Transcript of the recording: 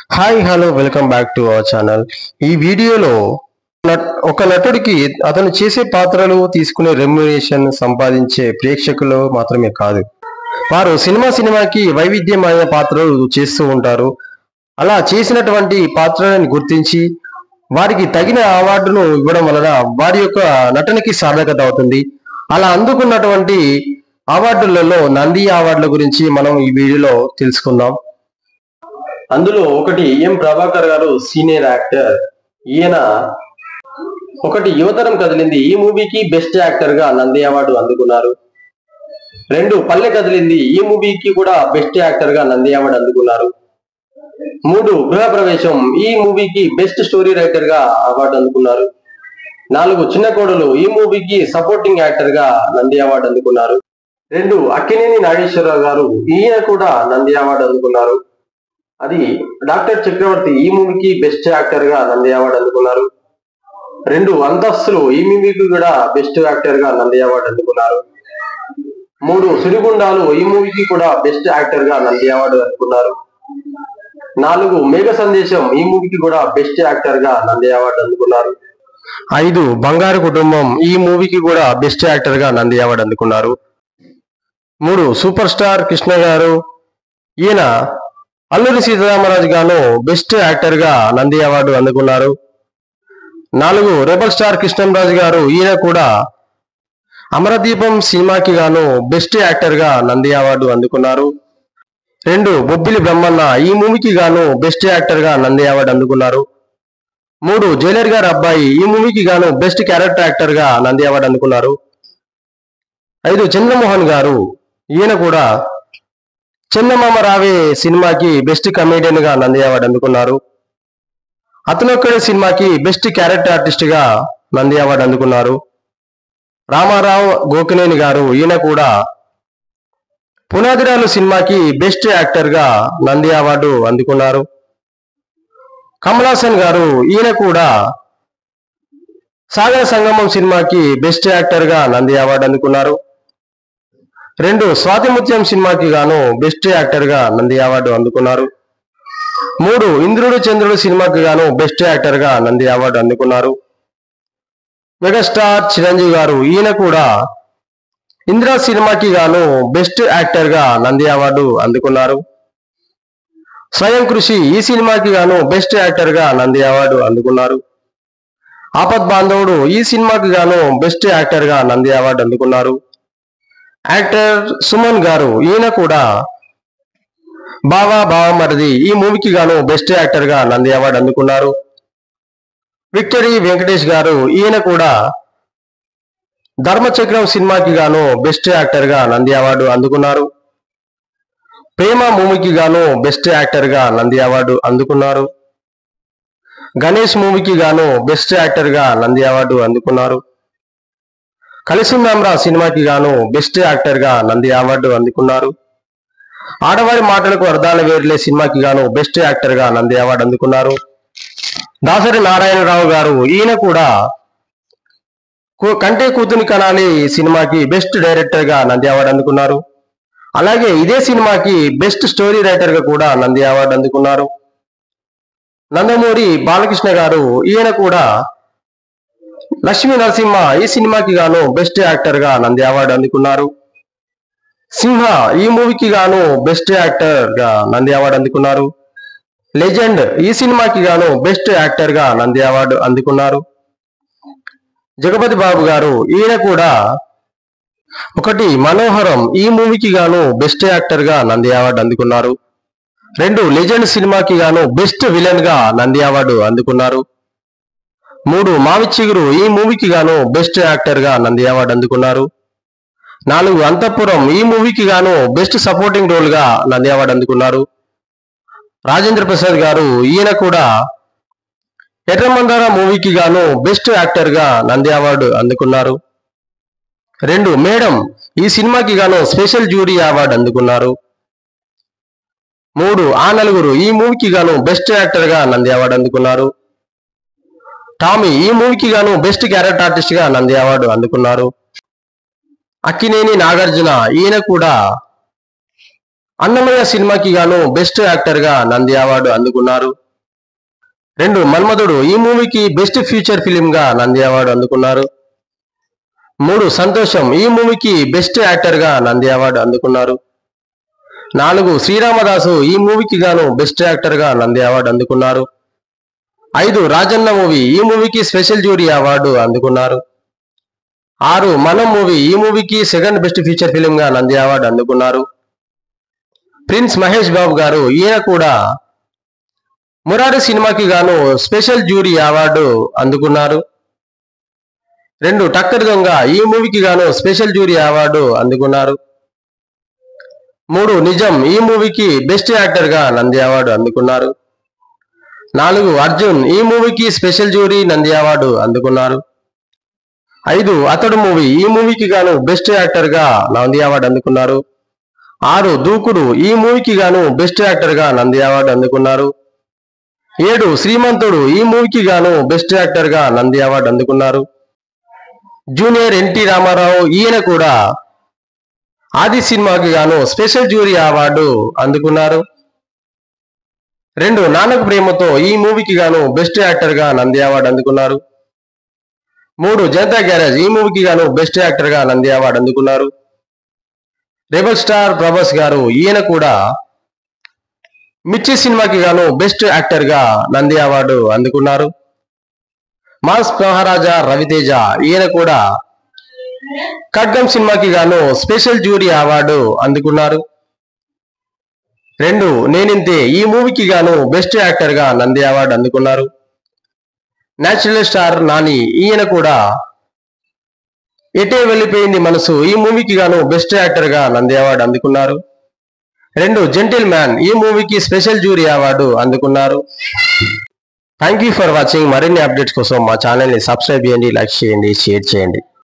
hi hello welcome back to our channel ఈ వీడియోలో నట్- ఒక నటుడికి అతను చేసే పాత్రలు తీసుకునే రెమ్యునేషన్ సంపాదించే ప్రేక్షకులు మాత్రమే కాదు వారు సినిమా సినిమాకి వైవిధ్యమైన పాత్రలు చేస్తూ ఉంటారు అలా చేసినటువంటి పాత్రలను గుర్తించి వారికి తగిన అవార్డును ఇవ్వడం వలన వారి యొక్క నటనకి సార్థకత అవుతుంది అలా అందుకున్నటువంటి అవార్డులలో నంది అవార్డుల గురించి మనం ఈ వీడియోలో తెలుసుకుందాం అందులో ఒకటి ఎం ప్రభాకర్ గారు సీనియర్ యాక్టర్ ఈయన ఒకటి యువతరం కదిలింది ఈ మూవీకి బెస్ట్ యాక్టర్ గా నంది అవార్డు అందుకున్నారు రెండు పల్లె కదిలింది ఈ మూవీకి కూడా బెస్ట్ యాక్టర్ గా నంది అవార్డు అందుకున్నారు మూడు గృహప్రవేశం ఈ మూవీకి బెస్ట్ స్టోరీ రైటర్ గా అవార్డు అందుకున్నారు నాలుగు చిన్న కోడలు ఈ మూవీకి సపోర్టింగ్ యాక్టర్ గా నంది అవార్డు అందుకున్నారు రెండు అక్కినేని నాగేశ్వరరావు గారు ఈయన కూడా నంది అవార్డు అందుకున్నారు అది డాక్టర్ చక్రవర్తి ఈ మూవీకి బెస్ట్ యాక్టర్ గా నంది అవార్డు అందుకున్నారు రెండు అంతస్తులు ఈ మూవీకి కూడా బెస్ట్ యాక్టర్ గా నంది అవార్డు అందుకున్నారు మూడు సిరిగుండాలు ఈ మూవీకి కూడా బెస్ట్ యాక్టర్ గా నంది అవార్డు అందుకున్నారు నాలుగు మేఘ సందేశం ఈ మూవీకి కూడా బెస్ట్ యాక్టర్ గా నంది అవార్డు అందుకున్నారు ఐదు బంగారు కుటుంబం ఈ మూవీకి కూడా బెస్ట్ యాక్టర్ గా నంది అవార్డు అందుకున్నారు మూడు సూపర్ స్టార్ కృష్ణ గారు ఈయన అల్లూరి సీతారామరాజు గాను బెస్ట్ యాక్టర్ గా నంది అవార్డు అందుకున్నారు నాలుగు రెబల్ స్టార్ కృష్ణంరాజు గారు ఈయన కూడా అమరదీపం సినిమాకి గాను బెస్ట్ యాక్టర్ గా నంది అవార్డు అందుకున్నారు రెండు బొబ్బిలి బ్రహ్మన్న ఈ మూవీకి గాను బెస్ట్ యాక్టర్ గా నంది అవార్డు అందుకున్నారు మూడు జైలర్ గారు అబ్బాయి ఈ మూవీకి గాను బెస్ట్ క్యారెక్టర్ యాక్టర్ గా నంది అవార్డు అందుకున్నారు ఐదు చంద్రమోహన్ గారు ఈయన కూడా చందమామ రావే సినిమాకి బెస్ట్ కమేడియన్ గా నంది అవార్డు అందుకున్నారు అతనొక్కడే సినిమాకి బెస్ట్ క్యారెక్టర్ ఆర్టిస్ట్ గా నంది అవార్డు అందుకున్నారు రామారావు గోకినేని గారు ఈయన కూడా పునాదిరాలు సినిమాకి బెస్ట్ యాక్టర్ గా నంది అవార్డు అందుకున్నారు కమలాసన్ గారు ఈయన కూడా సాగర సంగమం సినిమాకి బెస్ట్ యాక్టర్ గా నంది అవార్డు అందుకున్నారు రెండు స్వాతి ముత్యం సినిమాకి గాను బెస్ట్ యాక్టర్ గా నంది అవార్డు అందుకున్నారు మూడు ఇంద్రుడు చంద్రుడు సినిమాకి గాను బెస్ట్ యాక్టర్ గా నంది అవార్డు అందుకున్నారు మెగాస్టార్ చిరంజీవి గారు ఈయన కూడా ఇందిరా సినిమాకి గాను బెస్ట్ యాక్టర్ గా నంది అవార్డు అందుకున్నారు స్వయం కృషి ఈ సినిమాకి గాను బెస్ట్ యాక్టర్ గా నంది అవార్డు అందుకున్నారు ఆపద్ బాంధవుడు ఈ సినిమాకి గాను బెస్ట్ యాక్టర్ గా నంది అవార్డు అందుకున్నారు యాక్టర్ సుమన్ గారు ఈయన కూడా బావా బావమరిది ఈ మూవీకి గాను బెస్ట్ యాక్టర్ గా నంది అవార్డు అందుకున్నారు విక్టరీ వెంకటేష్ గారు ఈయన కూడా ధర్మచక్రం సినిమాకి గాను బెస్ట్ యాక్టర్ గా నంది అవార్డు అందుకున్నారు ప్రేమ మూవీకి గాను బెస్ట్ యాక్టర్ గా నంది అవార్డు అందుకున్నారు గణేష్ మూవీకి గాను బెస్ట్ యాక్టర్ గా నంది అవార్డు అందుకున్నారు కలిసిందాంరా సినిమాకి గాను బెస్ట్ యాక్టర్ గా నంది అవార్డు అందుకున్నారు ఆడవారి మాటలకు అర్థాలు వేర్లే సినిమాకి గాను బెస్ట్ యాక్టర్ గా నంది అవార్డు అందుకున్నారు దాసరి నారాయణరావు గారు ఈయన కూడా కు- కంటే కూతుని కనాలి సినిమాకి బెస్ట్ డైరెక్టర్ గా నంది అవార్డు అందుకున్నారు అలాగే ఇదే సినిమాకి బెస్ట్ స్టోరీ రైటర్ గా కూడా నంది అవార్డు అందుకున్నారు నందమూరి బాలకృష్ణ గారు ఈయన కూడా లక్ష్మీ నరసింహ ఈ సినిమాకి గాను బెస్ట్ యాక్టర్ గా నంది అవార్డు అందుకున్నారు సింహ ఈ మూవీకి గాను బెస్ట్ యాక్టర్ గా నంది అవార్డు అందుకున్నారు లెజెండ్ ఈ సినిమాకి గాను బెస్ట్ యాక్టర్ గా నంది అవార్డు అందుకున్నారు జగపతి బాబు గారు ఈయన కూడా ఒకటి మనోహరం ఈ మూవీకి గాను బెస్ట్ యాక్టర్ గా నంది అవార్డు అందుకున్నారు రెండు లెజెండ్ సినిమాకి గాను బెస్ట్ విలన్ గా నంది అవార్డు అందుకున్నారు మూడు మావి చిగురు ఈ మూవీకి గాను బెస్ట్ యాక్టర్ గా నంది అవార్డు అందుకున్నారు నాలుగు అంతఃపురం ఈ మూవీకి గాను బెస్ట్ సపోర్టింగ్ రోల్ గా నంది అవార్డు అందుకున్నారు రాజేంద్ర ప్రసాద్ గారు ఈయన కూడా ఎర్రమందార మూవీకి గాను బెస్ట్ యాక్టర్ గా నంది అవార్డు అందుకున్నారు రెండు మేడం ఈ సినిమాకి గాను స్పెషల్ జ్యూరీ అవార్డు అందుకున్నారు మూడు ఆ నలుగురు ఈ మూవీకి గాను బెస్ట్ యాక్టర్ గా నంది అవార్డు అందుకున్నారు టామీ ఈ మూవీకి గాను బెస్ట్ క్యారెక్టర్ ఆర్టిస్ట్ గా నంది అవార్డు అందుకున్నారు అక్కినేని నాగార్జున ఈయన కూడా అన్నమయ్య సినిమాకి గాను బెస్ట్ యాక్టర్ గా నంది అవార్డు అందుకున్నారు రెండు మన్మధుడు ఈ మూవీకి బెస్ట్ ఫ్యూచర్ ఫిలిం గా నంది అవార్డు అందుకున్నారు మూడు సంతోషం ఈ మూవీకి బెస్ట్ యాక్టర్ గా నంది అవార్డు అందుకున్నారు నాలుగు శ్రీరామదాసు ఈ మూవీకి గాను బెస్ట్ యాక్టర్ గా నంది అవార్డు అందుకున్నారు ఐదు రాజన్న మూవీ ఈ మూవీకి స్పెషల్ జ్యూరీ అవార్డు అందుకున్నారు ఆరు మనం మూవీ ఈ మూవీకి సెకండ్ బెస్ట్ ఫీచర్ ఫిలిం గా నంది అవార్డు అందుకున్నారు ప్రిన్స్ మహేష్ బాబు గారు ఈయన కూడా మురారి సినిమాకి గాను స్పెషల్ జ్యూరీ అవార్డు అందుకున్నారు రెండు టక్కర్ దొంగ ఈ మూవీకి గాను స్పెషల్ జ్యూరీ అవార్డు అందుకున్నారు మూడు నిజం ఈ మూవీకి బెస్ట్ యాక్టర్ గా నంది అవార్డు అందుకున్నారు నాలుగు అర్జున్ ఈ మూవీకి స్పెషల్ జ్యూరీ నంది అవార్డు అందుకున్నారు ఐదు అతడు మూవీ ఈ మూవీకి గాను బెస్ట్ యాక్టర్ గా నంది అవార్డు అందుకున్నారు ఆరు దూకుడు ఈ మూవీకి గాను బెస్ట్ యాక్టర్ గా నంది అవార్డు అందుకున్నారు ఏడు శ్రీమంతుడు ఈ మూవీకి గాను బెస్ట్ యాక్టర్ గా నంది అవార్డు అందుకున్నారు జూనియర్ ఎన్టీ రామారావు ఈయన కూడా ఆది సినిమాకి గాను స్పెషల్ జ్యూరీ అవార్డు అందుకున్నారు రెండు నానక ప్రేమతో ఈ మూవీకి గాను బెస్ట్ యాక్టర్ గా నంది అవార్డు అందుకున్నారు మూడు జనతా గ్యారేజ్ ఈ మూవీకి గాను బెస్ట్ యాక్టర్ గా నంది అవార్డు అందుకున్నారు రెబల్ స్టార్ ప్రభాస్ గారు ఈయన కూడా మిర్చి సినిమాకి గాను బెస్ట్ యాక్టర్ గా నంది అవార్డు అందుకున్నారు మాస్ మహారాజా రవితేజ ఈయన కూడా ఖడ్గం సినిమాకి గాను స్పెషల్ జ్యూరీ అవార్డు అందుకున్నారు రెండు నేనింతే ఈ మూవీకి గాను బెస్ట్ యాక్టర్ గా నంది అవార్డు అందుకున్నారు నేచురల్ స్టార్ నాని ఈయన కూడా ఎటే వెళ్ళిపోయింది మనసు ఈ మూవీకి గాను బెస్ట్ యాక్టర్ గా నంది అవార్డు అందుకున్నారు రెండు జెంటిల్ మ్యాన్ ఈ మూవీకి స్పెషల్ జ్యూరీ అవార్డు అందుకున్నారు థ్యాంక్ యూ ఫర్ వాచింగ్ మరిన్ని అప్డేట్స్ కోసం మా ఛానల్ ని సబ్స్క్రైబ్ చేయండి లైక్ చేయండి షేర్ చేయండి